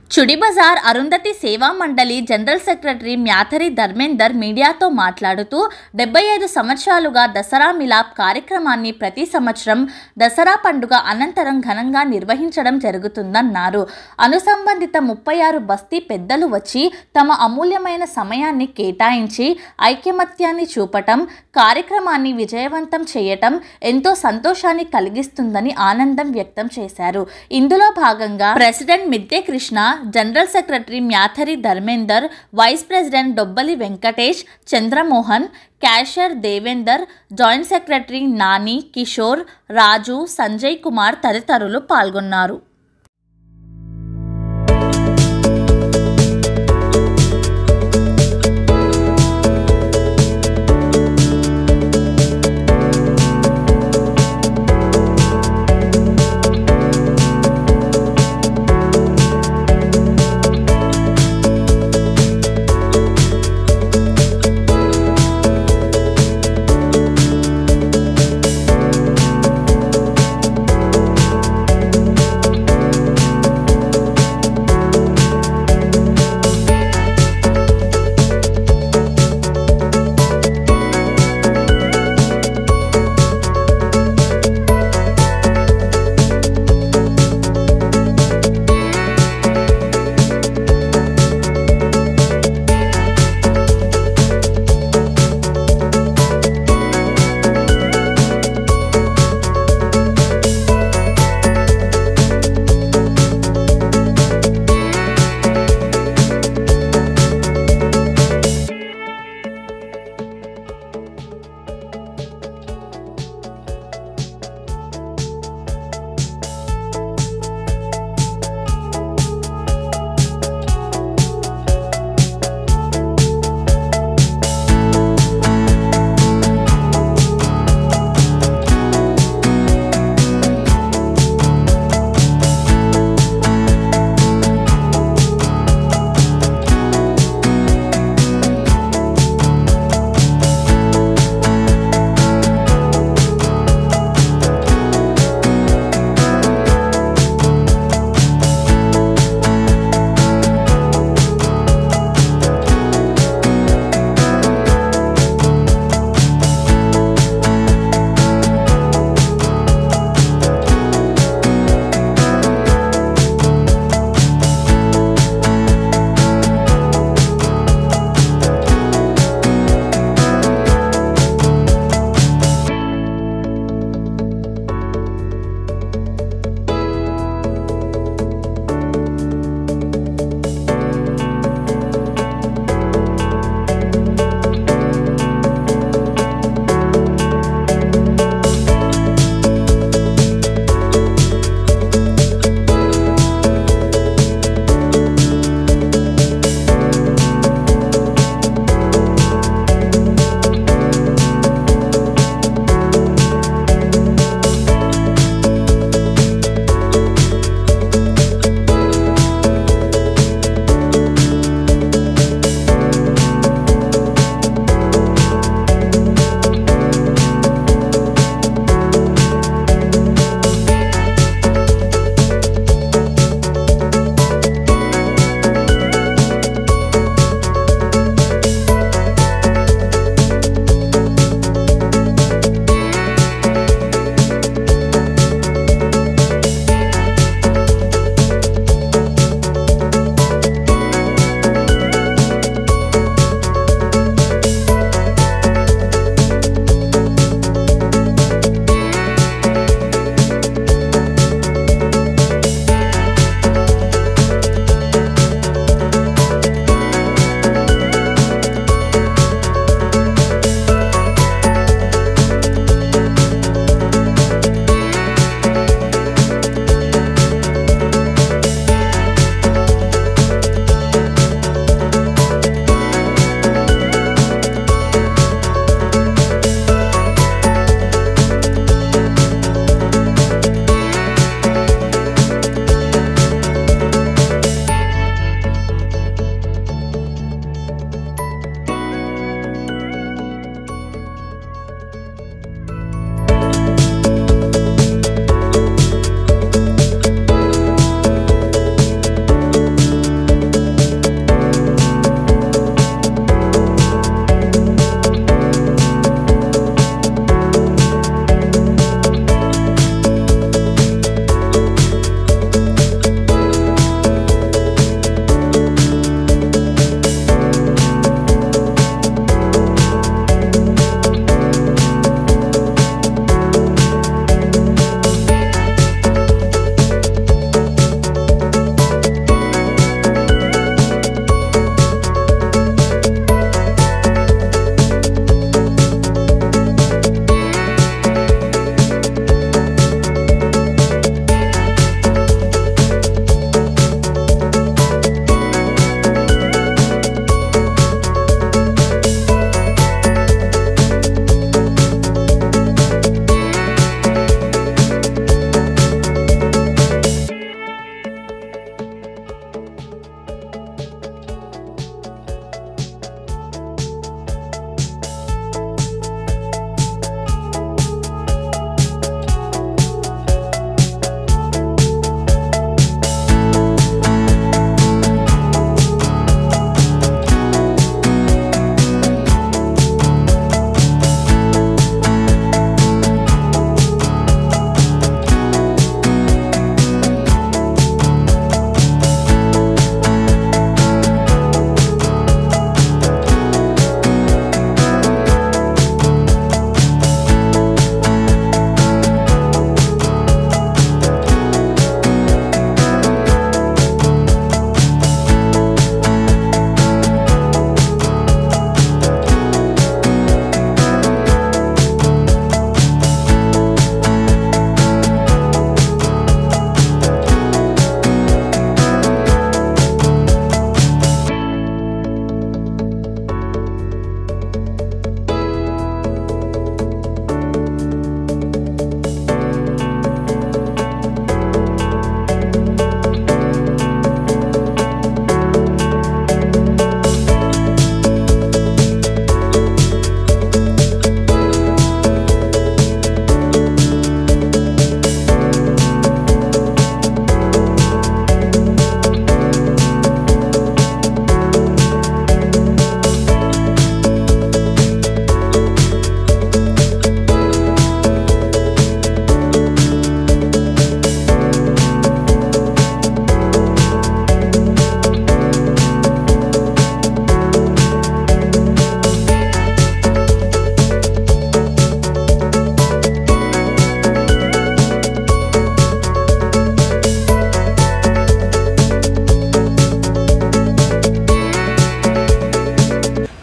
చుడి బజార్ అరుంధతి సేవా మండలి general secretary Mathari Dharmender మీడియాతో మాట్లాడుతూ డెబ్బై ఐదు సంవత్సరాలుగా దసరా మిలాప్ కార్యక్రమాన్ని ప్రతి సంవత్సరం దసరా పండుగ అనంతరం ఘనంగా నిర్వహించడం జరుగుతుందన్నారు అనుసంబంధిత ముప్పై ఆరు బస్తీ పెద్దలు వచ్చి తమ అమూల్యమైన సమయాన్ని కేటాయించి ఐకమత్యాన్ని చూపటం కార్యక్రమాన్ని విజయవంతం చేయటం ఎంతో సంతోషాన్ని కలిగిస్తుందని ఆనందం వ్యక్తం చేశారు ఇందులో భాగంగా president Midde Krishna general secretary Mathari Dharmender vice president Dobbali Venkatesh Chandramohan cashier Devender joint secretary Nani Kishore Raju Sanjay Kumar తదితరులు పాల్గొన్నారు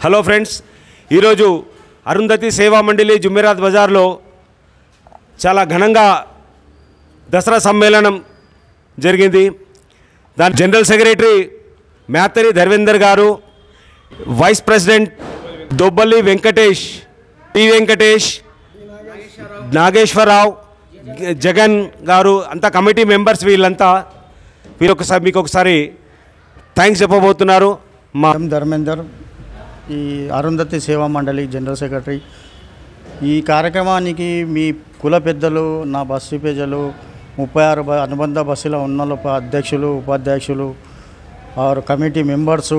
హలో ఫ్రెండ్స్ ఈరోజు అరుంధతి సేవా మండలి జుమ్మిరాత్ బజార్లో చాలా ఘనంగా దసరా సమ్మేళనం జరిగింది దాని జనరల్ సెక్రటరీ మేతరి ధర్వేందర్ గారు vice president Dobballi Venkatesh P Venkatesh Nageswararao జ- జగన్ గారు అంతా కమిటీ మెంబర్స్ వీళ్ళంతా వీరు ఒకసారి మీకు ఒకసారి థ్యాంక్స్ చెప్పబోతున్నారు మా ఎం ధర్మేందర్ ఈ అరుంధతి సేవా మండలి జనరల్ సెక్రటరీ ఈ కార్యక్రమానికి మీ కుల పెద్దలు నా బస్సు ప్రజలు ముప్పై ఆరు బ- అనుబంధ బస్సుల ఉన్న ఉప- అధ్యక్షులు ఉపాధ్యక్షులు ఆరు కమిటీ మెంబర్సు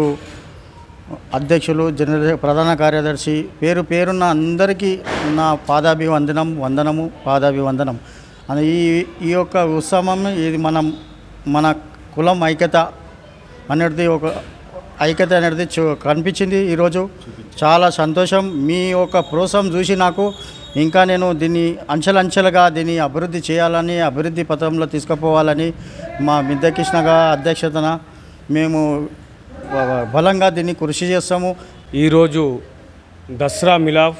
అధ్యక్షులు జనరల్ ప్రధాన కార్యదర్శి పేరు పేరున్న అందరికీ నా పాదాభివందనం వందనము పాదాభివందనం అని ఈ ఈ యొక్క ఉత్సవం ఇది మనం మన కులం ఐక్యత అనేది ఒక ఐక్యత అనేది చూ కనిపించింది ఈరోజు చాలా సంతోషం మీ యొక్క ప్రోత్సాహం చూసి నాకు ఇంకా నేను దీన్ని అంచెలంచెలుగా దీన్ని అభివృద్ధి చేయాలని అభివృద్ధి పథంలో తీసుకుపోవాలని మా మిద్దకృష్ణగా అధ్యక్షతన మేము బ- బలంగా దీన్ని కృషి చేస్తాము ఈరోజు దసరా మిలాఫ్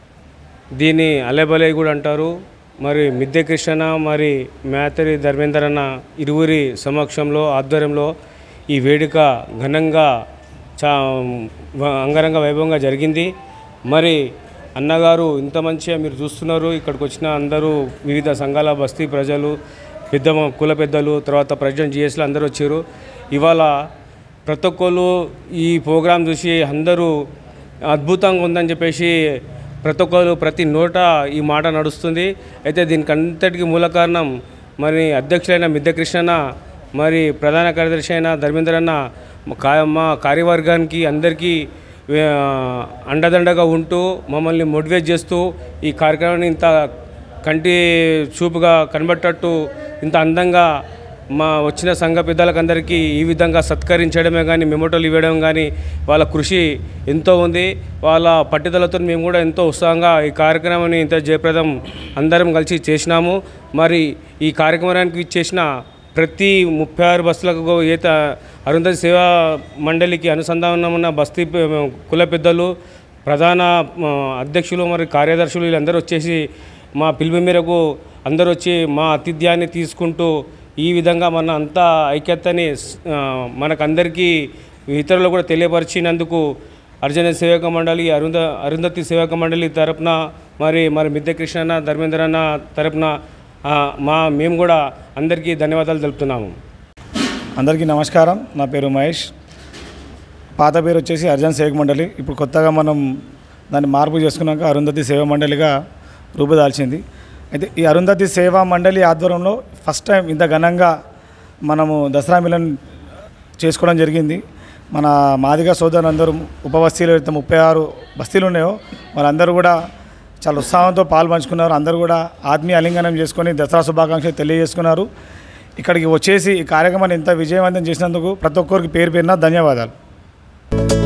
దీన్ని అలెబలే కూడా అంటారు మరి మిద్దె కృష్ణ మరి మేతరి ధర్మేందర్ అన్న ఇరువురి సమక్షంలో ఆధ్వర్యంలో ఈ వేడుక ఘనంగా చా వ- అంగరంగ వైభవంగా జరిగింది మరి అన్నగారు ఇంత మంచిగా మీరు చూస్తున్నారు ఇక్కడికి వచ్చిన అందరూ వివిధ సంఘాల బస్తీ ప్రజలు పెద్ద మ- కుల పెద్దలు తర్వాత ప్రెసిడెంట్ జిఎస్లు అందరూ వచ్చారు ఇవాళ ప్రతి ఒక్కళ్ళు ఈ ప్రోగ్రాం చూసి అందరూ అద్భుతంగా ఉందని చెప్పేసి ప్రతి ఒక్కరు ప్రతి నోట ఈ మాట నడుస్తుంది అయితే దీనికి అంతటికి మూల కారణం మరి అధ్యక్షులైన మిద్దె కృష్ణన్న మరి ప్రధాన కార్యదర్శి అయిన ధర్మేంద్ర అన్న మా కా- మా కార్యవర్గానికి అందరికీ ఆ, అండదండగా ఉంటూ మమ్మల్ని మోటివేట్ చేస్తూ ఈ కార్యక్రమాన్ని ఇంత కంటి చూపుగా కనబట్టట్టు ఇంత అందంగా మా వచ్చిన సంఘ పెద్దలకు అందరికీ ఈ విధంగా సత్కరించడమే కానీ మెమోటోలు ఇవ్వడం కానీ వాళ్ళ కృషి ఎంతో ఉంది వాళ్ళ పట్టుదలతో మేము కూడా ఎంతో ఉత్సాహంగా ఈ కార్యక్రమాన్ని ఇంత జయప్రదం అందరం కలిసి చేసినాము మరి ఈ కార్యక్రమానికి ఇచ్చేసిన ప్రతి ముప్పై ఆరు బస్సులకు ఈత అరుంధతి సేవా మండలికి అనుసంధానం ఉన్న బస్తీ పె- కుల పెద్దలు ప్రధాన ఆ, అధ్యక్షులు మరి కార్యదర్శులు వీళ్ళందరూ వచ్చేసి మా పిలుపు మేరకు అందరూ వచ్చి మా ఆతిథ్యాన్ని తీసుకుంటూ ఈ విధంగా మన అంతా ఐక్యతని ఆ, మనకందరికీ ఇతరులు కూడా తెలియపరిచినందుకు అర్జున సేవక మండలి అరుంధ అరుంధతి సేవక మండలి తరపున మరి మరి మిద్దె కృష్ణన్న ధర్మేంద్ర అన్న తరపున ఆ, మా మేము కూడా అందరికీ ధన్యవాదాలు తెలుపుతున్నాము అందరికీ నమస్కారం నా పేరు మహేష్ పాత పేరు వచ్చేసి అర్జన్ సేవక మండలి ఇప్పుడు కొత్తగా మనం దాన్ని మార్పు చేసుకున్నాక అరుంధతి సేవా మండలిగా రూపుదాల్చింది అయితే ఈ అరుంధతి సేవా మండలి ఆధ్వర్యంలో ఫస్ట్ టైం ఇంత ఘనంగా మనము దసరా మిలన్ చేసుకోవడం జరిగింది మన మాదిగ సోదరులందరూ ఉపబస్తీలు అయితే ముప్పై ఆరు బస్తీలు ఉన్నాయో వాళ్ళందరూ కూడా చాలా ఉత్సాహంతో పాల్పంచుకున్నారు అందరూ కూడా ఆత్మీయ అలింగనం చేసుకొని దసరా శుభాకాంక్షలు తెలియజేసుకున్నారు ఇక్కడికి వచ్చేసి ఈ కార్యక్రమాన్ని ఇంత విజయవంతం చేసినందుకు ప్రతి ఒక్కరికి పేరు పేరున ధన్యవాదాలు